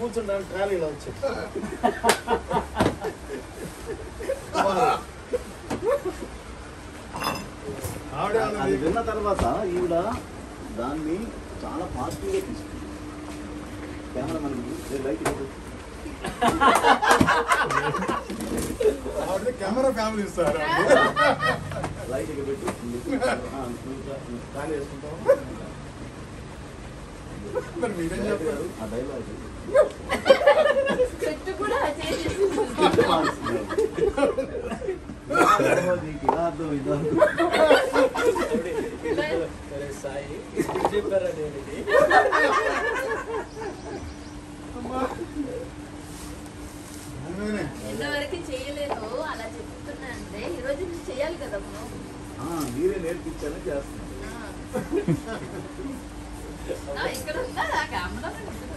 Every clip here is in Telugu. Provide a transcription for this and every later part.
కూర్చుంటాను ట్రాలీలో వచ్చి ఆవిడే అది అన్నది విన్న తర్వాత ఈవిడ దాన్ని చాలా పాజిటివ్గా తీసుకుంది కెమెరా మనకి లైట్ ఆవిడ కెమెరా ఫ్యామిలీ ఇస్తారు లైట్ పెట్టి ఆ, నువ్వు ఖాళీ వేసుకుంటావా మరి మీరేం చెప్తారు ఆ డైలాగ్ చెట్టు కూడా చేసేసి నీకు ఇలా అర్థం ఇదా సరే సాయి చెప్పారా నేను ఇది అవునే. ఇంతవరకు చేయలేదు అలా చెప్తున్నా అంటే ఈ రోజు నువ్వు చేయాలి కదా మనం ఆ, మీరే నేర్పించాలని చేస్తున్నాను ఇక్కడ ఉందా ఆ కెమెరా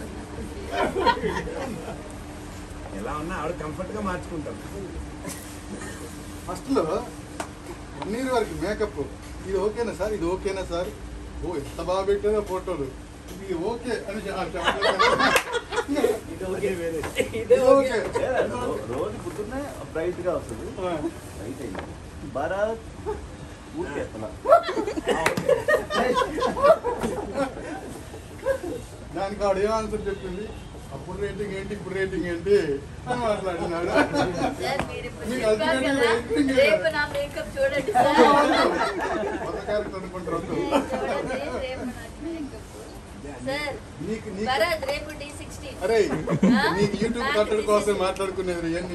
ఎలా ఉన్నా ఆవిడ కంఫర్ట్ గా మార్చుకుంటాం ఫస్ట్ లో వన్ ఇయర్ వరకు మేకప్ ఇది ఓకేనా సార్ ఇది ఓకేనా సార్ ఓ ఎంత బాగా పెట్టారో ఫోటోలు ఇది ఓకే అని చె- ఆ చెప్పలేదు. ఇది ఓకే వేరే ఇదే ఇది ఓకే ఓకే రో- రోజు పొద్దున్నే బ్రైట్ గా వస్తుంది ఆ, రైట్ అయింది భరత్ ఊరికే ఎత్తలా దానికి ఆవిడ ఏం ఆన్సర్ చెప్పింది అప్పుడు రేటింగ్ ఏంటి ఇప్పుడు రేటింగ్ ఏంటి అని మాట్లాడినాడు సార్ మీరు ఇప్పుడు మీకు చెప్పారు ultimately కదా rating రేపు నా మేకప్ చూడండి సార్ కొత్త క్యారెక్టర్ అనుకుంటారు వద్దు. చూడండి రేపు నా మేకప్ సార్ నీకు నీకు భరత్ రేపు డి సిక్స్టీన్ అరే నీకు యూట్యూబ్ కట్టడి కోసం మాట్లాడుకునేది ఇవన్నీ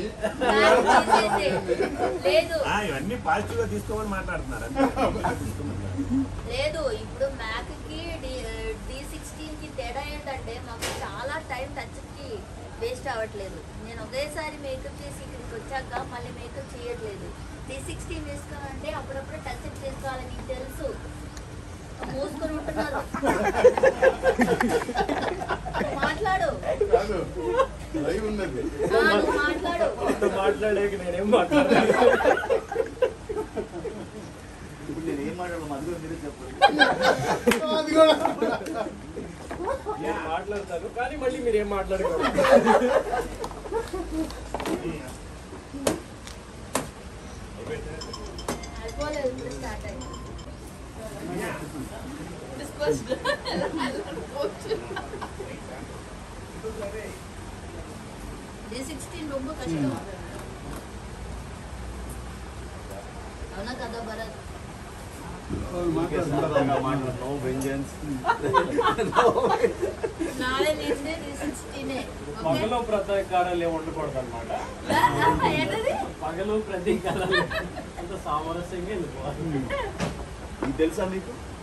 లేదు ఆ, ఇవన్నీ పాజిటివ్ గా తీసుకోమని మాట్లాడుతున్నారు అంతే. లేదు ఇప్పుడు మ్యాక్ కి డి సిక్స్టీన్ కి తేడా ఏంటంటే మాకు చాలా టైం టచ్ కి వేస్ట్ అవ్వట్లేదు నేను ఒకేసారి మేకప్ చేసి ఇక్కడికి వచ్చాక మళ్ళీ మేకప్ చేయట్లేదు డి సిక్స్టీన్ వేసుకోవాలంటే అప్పుడప్పుడు టచ్ అప్ చేసుకోవాలి నీకు తెలుసు మూసుకొని ఉంటున్నారు మాట్లాడు కాదు లైవ్ ఉన్నది ఆ, నువ్వు మాట్లాడు అంత మాట్లాడాక నేనేం మాట్లాడాలి ఇప్పుడు నేను ఏం మాట్లాడాలి అది కూడా మీరే చెప్పండి అది కూడా నేను మాట్లాడతాను కానీ మళ్ళీ మీరు ఏం మాట్లాడకూడదు అయిపోలేదు ఇప్పుడు స్టార్ట్ అయింది డి సిక్స్టీన్ ரொம்ப కష్టం అవునా కదా భరత్ నో వెంజన్స్ నాಳೆ నిండే డి సిక్స్టీనే పగలు ప్రతీకారాలు ఏమి ఉండకూడదు అనమాట ఏంటది పగలు ప్రతీకారాలు అంత సామరస్యంగా వెళ్ళిపోవాలి ఇది తెలుసా మీకు